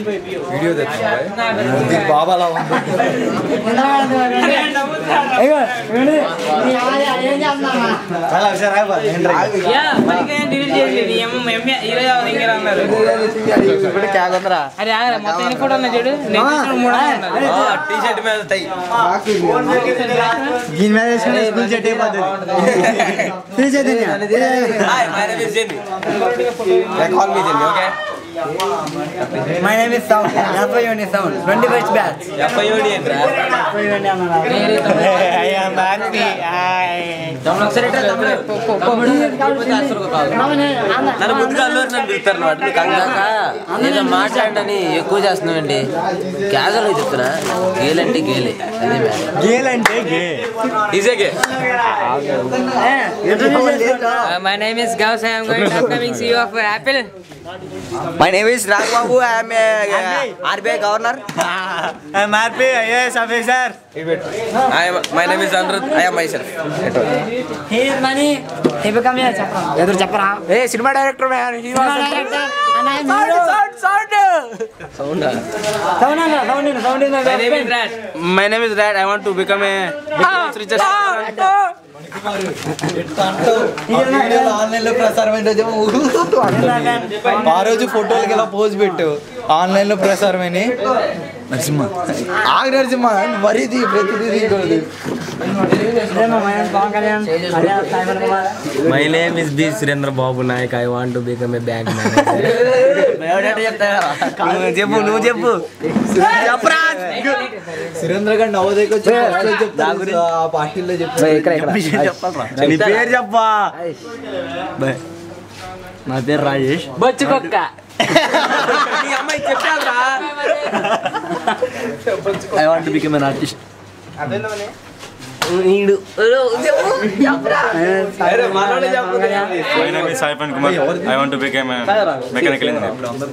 Video తెచ్చింది బాబా అలా ఉంది చాలా ఒకసారి ఆగు, నేను రా. యా మనకి డిలీట్ చేయలేదు ఏమో మేమే ఇరవై ఆరు ఇంకే అన్నారు ఇప్పుడు క్యాగ్ ఉందిరా అరే ఆగరా మొత్తం ఎన్ని ఫోటో ఉన్నాయి చూడు నేను చూసిన మూడు ఉన్నాయి. టీ షర్ట్ మీద తై దీని మీద వేసుకుని స్కూల్ షర్ట్ అయిపోతుంది call me Jenny okay My name is Sound. Yappa Yoni Sound. 21st batch. ఎఫ్ఐఓడి ఏంట్రా తమ్ముడు ఒకసారి ఇట్రా, తమ్ముడు. పో, పో, పో. నన్ను ముందుగా అల్లూరు నన్ను పిలుస్తారు వాడు కందాక ఏదో మాట్లాడని ఎక్కువ చేస్తున్నామండి క్యాజువల్ చెప్తున్నా గేలంటే గేలే అదే మ్యాటర్ గేల్ అంటే గే ఈజీగే Uh, my name is Gauss. I am going to upcoming CEO of uh, Apple. My name is Ragbabu. I am uh, RBI governor. మార్పి IAS officer my name is Anurudh I myself He is money. He become a chapra. ఎదురు చెప్పరా ఏ cinema director director sound sound sound sound My name is Raj. My name is Rod I want to become a online లో ప్రసారమైన రోజు ఆ రోజు ఫోటోలకి ఇలా pose పెట్టు ఆన్లైన్ లో ప్రసారమని నరసింహ ఆగు నరసింహ మరీది ప్రతిదీ తీయకూడదు పవన్ కళ్యాణ్ కళ్యాణ్ సాయిబన్ Kumar my name is B Surendra Babu Nayak I want to become a bank చెప్పు నువ్వు చెప్పు సురేంద్ర గారు నవోదయకి వచ్చి first రోజు చెప్తాను ఆ పార్టీలో చెప్తాను నీ పేరు చెప్పా నా పేరు రాజేష్ బొచ్చు కుక్క నీ అమ్మాయి చెప్పారా I want become an artist నీడు My name is Saipan Kumar. I want to become a mechanical engineer.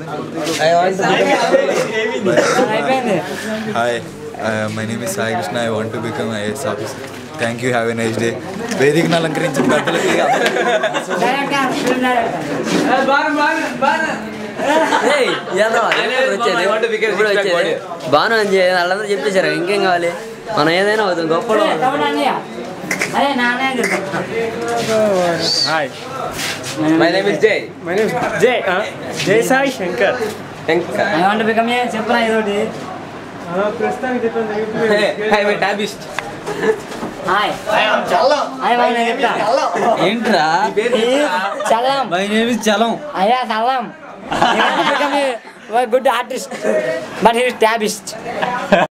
అయిపోయింది Hi, uh, my name is Sai Krishna. I want to become an IAS officer. Thank you. Have a nice day. వేదికను అలంకరించిన పెద్దలకి director film director ఇప్పుడు వచ్చేది బాను అని చెప్పి వాళ్ళందరూ చెప్పేశారు ఇంకేం కావాలి మనం ఏదైనా అవుతుంది గొప్ప సౌండ్ అన్నయ్య అరే నానే చెప్తా my name is Jai Jay Sai Shankar. I want become a చెప్పరా ఇదోటి hi my typist hi hi Babu నేను చెప్తా ఏంట్రా Challam my name is Chalam అయ్యా Challam become good artist but he టాబిస్ట్